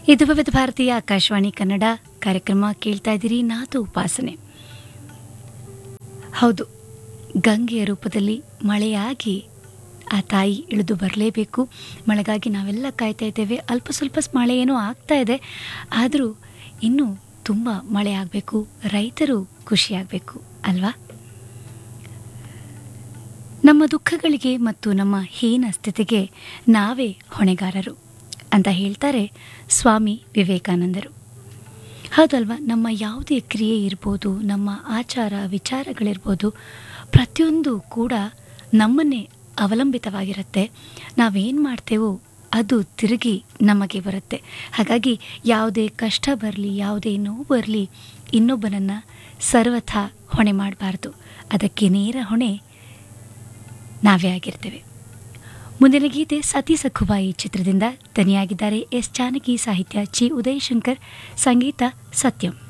ಇದು ವಿವಿಧ ಭಾರತೀಯ ಆಕಾಶವಾಣಿ ಕನ್ನಡ ಕಾರ್ಯಕ್ರಮ ಕೇಳ್ತಾ ಇದ್ದೀರಿ ನಾದು ಉಪಾಸನೆ ಹೌದು ಗಂಗೆಯ ರೂಪದಲ್ಲಿ ಮಳೆಯಾಗಿ ಆ ತಾಯಿ ಇಳಿದು ಬರಲೇಬೇಕು ಮಳೆಗಾಗಿ ನಾವೆಲ್ಲ ಕಾಯ್ತಾ ಇದ್ದೇವೆ ಅಲ್ಪ ಸ್ವಲ್ಪ ಮಳೆ ಏನೋ ಆಗ್ತಾ ಇದೆ ಆದರೂ ಇನ್ನೂ ತುಂಬ ಮಳೆ ಆಗಬೇಕು ರೈತರು ಖುಷಿಯಾಗಬೇಕು ಅಲ್ವಾ ನಮ್ಮ ದುಃಖಗಳಿಗೆ ಮತ್ತು ನಮ್ಮ ಹೀನ ಸ್ಥಿತಿಗೆ ನಾವೇ ಹೊಣೆಗಾರರು ಅಂತ ಹೇಳ್ತಾರೆ ಸ್ವಾಮಿ ವಿವೇಕಾನಂದರು ಹೌದಲ್ವಾ ನಮ್ಮ ಯಾವುದೇ ಕ್ರಿಯೆ ಇರ್ಬೋದು ನಮ್ಮ ಆಚಾರ ವಿಚಾರಗಳಿರ್ಬೋದು ಪ್ರತಿಯೊಂದು ಕೂಡ ನಮ್ಮನ್ನೇ ಅವಲಂಬಿತವಾಗಿರುತ್ತೆ ನಾವೇನು ಮಾಡ್ತೇವೋ ಅದು ತಿರುಗಿ ನಮಗೆ ಬರುತ್ತೆ ಹಾಗಾಗಿ ಯಾವುದೇ ಕಷ್ಟ ಬರಲಿ ಯಾವುದೇ ನೋವು ಬರಲಿ ಇನ್ನೊಬ್ಬನನ್ನು ಸರ್ವಥಾ ಹೊಣೆ ಮಾಡಬಾರ್ದು ಅದಕ್ಕೆ ನೇರ ಹೊಣೆ ನಾವೇ ಆಗಿರ್ತೇವೆ ಮುಂದಿನ ಗೀತೆ ಸತಿ ಸಖುಬಾಯಿ ಚಿತ್ರದಿಂದ ದನಿಯಾಗಿದ್ದಾರೆ ಎಸ್ ಜಾನಕಿ ಸಾಹಿತ್ಯ ಚಿ ಉದಯಶಂಕರ್ ಸಂಗೀತ ಸತ್ಯಂ